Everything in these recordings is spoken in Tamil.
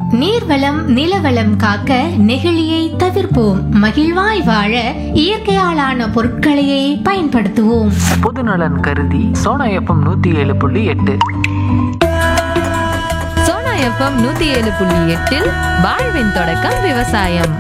நீர்வளம் நிலவளம் காக்க நெகிழியை தவிர்ப்போம் மகிழ்வாய் வாழ இயற்கையாலான பொருட்களையே பயன்படுத்துவோம் பொதுநலன் கருதி சோனா எஃப்எம் நூத்தி ஏழு புள்ளி எட்டு சோனா எஃப்எம் நூத்தி ஏழு புள்ளி எட்டில் வாழ்வின் தொடக்கம் விவசாயம்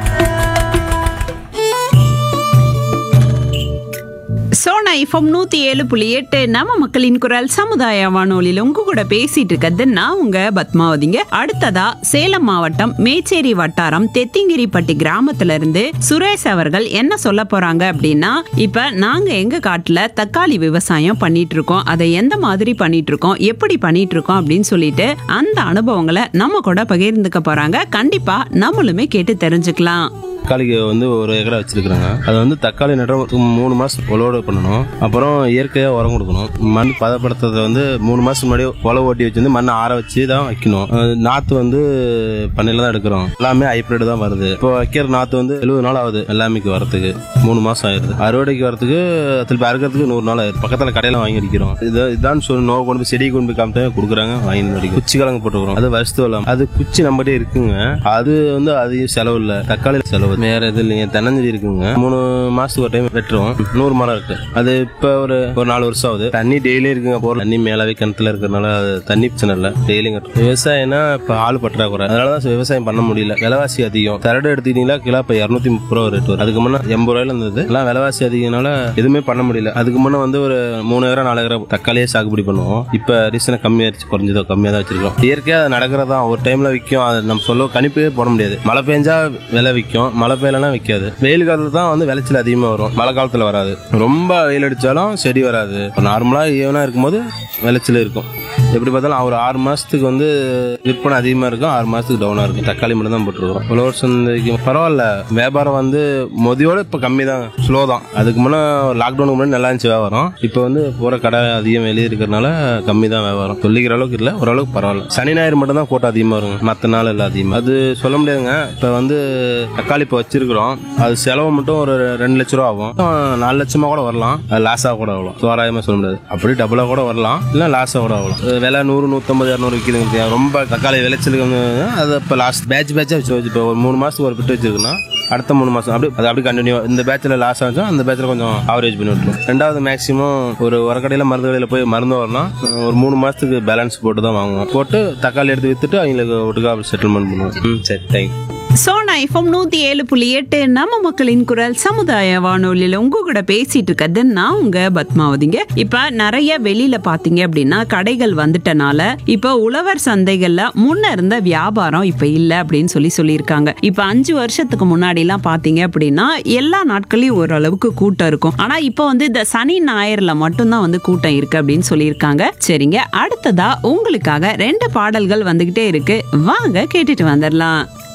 சோனா எஃப்எம் நூத்தி ஏழு புள்ளி எட்டு நம்ம மக்களின் குரல் சமுதாய வானொலியில் உங்க கூட பேசிட்டு இருக்கிறது நான் உங்க பத்மாவதிங்க அடுத்ததா சேலம் மாவட்டம் மேச்சேரி வட்டாரம் தெத்திங்கிரிப்பட்டி கிராமத்துல இருந்து சுரேஷ் அவர்கள் என்ன சொல்ல போறாங்க அப்படின்னா இப்ப நாங்க எங்க காட்டுல தக்காளி விவசாயம் பண்ணிட்டு இருக்கோம் அதை எந்த மாதிரி பண்ணிட்டு இருக்கோம் எப்படி பண்ணிட்டு இருக்கோம் அப்படின்னு சொல்லிட்டு அந்த அனுபவங்களை நம்ம கூட பகிர்ந்துக்க போறாங்க கண்டிப்பா நம்மளுமே கேட்டு தெரிஞ்சுக்கலாம் தக்காளிக்கு வந்து ஒரு ஏக்கரா வச்சிருக்காங்க அது வந்து தக்காளி நடுற மூணு மாசம் உழவோடு பண்ணணும் அப்புறம் இயற்கையா உரம் கொடுக்கணும் மண் பதப்படுத்துறத வந்து மூணு மாசம் முன்னாடி உழவு ஓட்டி வச்சு வந்து மண்ணை ஆற வச்சு தான் வைக்கணும் அஹ் நாத்து வந்து பண்ணையில தான் எடுக்கிறோம் எல்லாமே ஹைப்ரிட் தான் வருது இப்போ வைக்கிற நாத்து வந்து எழுபது நாள் ஆகுது எல்லாமேக்கு வரதுக்கு மூணு மாசம் ஆயிருது அறுவடைக்கு வரதுக்கு திருப்பி அறுக்கிறதுக்கு நூறு நாள் ஆயிரும் பக்கத்துல கடையில வாங்கி அடிக்கிறோம் இது இதான் சொல்லி நோவு கொண்டு போய் செடி கொண்டு போய் காமிட்டா கொடுக்குறாங்க வாங்கி அடிக்கும் குச்சி கிழங்கு போட்டுக்கிறோம் அது வருஷத்து வரலாம் அது குச்சி நம்மகிட்டே இருக்குங்க அது வந்து அதிக செலவு இல்ல தக்காளி செலவு வேற இது இல்லைங்க தென்னஞ்செடி இருக்குங்க மூணு மாசத்துக்கு ஒரு டைம் வெட்டுறோம் நூறு மரம் இருக்கு அது இப்ப ஒரு ஒரு நாலு வருஷம் ஆகுது தண்ணி டெய்லி இருக்குங்க போற தண்ணி மேலாவே கிணத்துல இருக்கிறதுனால அது தண்ணி பிரச்சனை இல்ல டெய்லியும் கட்டுறோம் விவசாயம்னா இப்ப ஆள் பற்றாக்குறை அதனாலதான் விவசாயம் பண்ண முடியல விலைவாசி அதிகம் தரடு எடுத்துக்கிட்டீங்களா கிலோ இப்ப இருநூத்தி முப்பது ரூபா ரேட் வரும் அதுக்கு முன்ன எண்பது ரூபாயில இருந்தது எல்லாம் விலைவாசி அதிகனால எதுவுமே பண்ண முடியல அதுக்கு முன்ன வந்து ஒரு மூணு ஏக்கரா நாலு ஏக்கரா தக்காளியே சாகுபடி பண்ணுவோம் இப்ப ரீசனா கம்மியாயிருச்சு குறைஞ்சதோ கம்மியா தான் வச்சிருக்கோம் இயற்கையா அது நடக்கிறதா ஒரு டைம்ல விற்கும் அது நம்ம சொல்ல கணிப்பே போட முடியாது மழை பெஞ்சா விலை விற்கும் மழை பெய்யலனா விற்காது வெயில் காலத்துல தான் வந்து விளைச்சல் அதிகமா வரும் மழை காலத்துல வராது ரொம்ப வெயில் அடிச்சாலும் செடி வராது நார்மலா ஈவனா இருக்கும்போது விளைச்சல் இருக்கும் எப்படி பார்த்தாலும் ஒரு ஆறு மாசத்துக்கு வந்து விற்பனை அதிகமா இருக்கும் ஆறு மாசத்துக்கு டவுனா இருக்கும் தக்காளி மட்டும் தான் போட்டுருக்கோம் உழவர் சந்தைக்கு பரவாயில்ல வியாபாரம் வந்து மொதியோட இப்ப கம்மி தான் ஸ்லோ தான் அதுக்கு முன்னே லாக்டவுனுக்கு முன்னாடி நல்லா இருந்துச்சு வியாபாரம் இப்போ வந்து போற கடை அதிகம் வெளியே இருக்கிறதுனால கம்மி தான் வியாபாரம் சொல்லிக்கிற அளவுக்கு இல்லை ஓரளவுக்கு பரவாயில்ல சனி ஞாயிறு மட்டும் தான் கூட்டம் அதிகமா இருக்கும் மற்ற நாள் இல்லை அதிகமாக அது சொல்ல முடியாதுங்க இப்போ வந்து தக்காளி இப்போ வச்சிருக்கிறோம் அது செலவு மட்டும் ஒரு ரெண்டு லட்ச ரூபா ஆகும் நாலு லட்சமா கூட வரலாம் அது லாஸா கூட ஆகலாம் தோராயமா சொல்ல முடியாது அப்படி டபுளா கூட வரலாம் இல்ல லாஸா கூட ஆகலாம் அது விலை நூறு நூத்தம்பது இரநூறு விற்கிதுங்க ரொம்ப தக்காளி விளைச்சலுக்கு வந்து அது இப்போ லாஸ்ட் பேட்ச் பேட்சா வச்சு வச்சு இப்போ ஒரு மூணு மாசத்துக்கு ஒரு பிட்டு வச்சிருக்குன்னா அடுத்த மூணு மாசம் அப்படி அது அப்படி கண்டினியூ இந்த பேட்ச்ல லாஸ் ஆச்சா அந்த பேட்ச்ல கொஞ்சம் ஆவரேஜ் பண்ணி விட்டுரும் ரெண்டாவது மேக்ஸிமம் ஒரு உரக்கடையில மருந்து கடையில போய் மருந்து வரலாம் ஒரு மூணு மாசத்துக்கு பேலன்ஸ் போட்டு தான் வாங்குவோம் போட்டு தக்காளி எடுத்து வித்துட்டு அவங்களுக்கு ஒட்டுக்கா செட்டில்மெண்ட் பண்ணுவோம் ம், சரி தேங்க்யூ சோனா எஃப்எம் நூத்தி ஏழு புள்ளி எட்டு நம்ம மக்களின் குரல் சமுதாய வானொலியில உங்க கூட பேசிட்டு இருக்கிறது நான் உங்க பத்மாவதிங்க இப்ப நிறைய வெளியில பாத்தீங்க அப்படின்னா கடைகள் வந்துட்டனால இப்ப உழவர் சந்தைகள்ல முன்ன இருந்த வியாபாரம் இப்ப இல்ல அப்படின்னு சொல்லி சொல்லியிருக்காங்க இப்ப அஞ்சு வருஷத்துக்கு முன்னாடி எல்லாம் பாத்தீங்க அப்படின்னா எல்லா நாட்களையும் ஓரளவுக்கு கூட்டம் இருக்கும் ஆனா இப்ப வந்து இந்த சனி ஞாயிறுல மட்டும்தான் வந்து கூட்டம் இருக்கு அப்படின்னு சொல்லியிருக்காங்க சரிங்க அடுத்ததா உங்களுக்காக ரெண்டு பாடல்கள் வந்துகிட்டே இருக்கு வாங்க கேட்டுட்டு வந்துடலாம்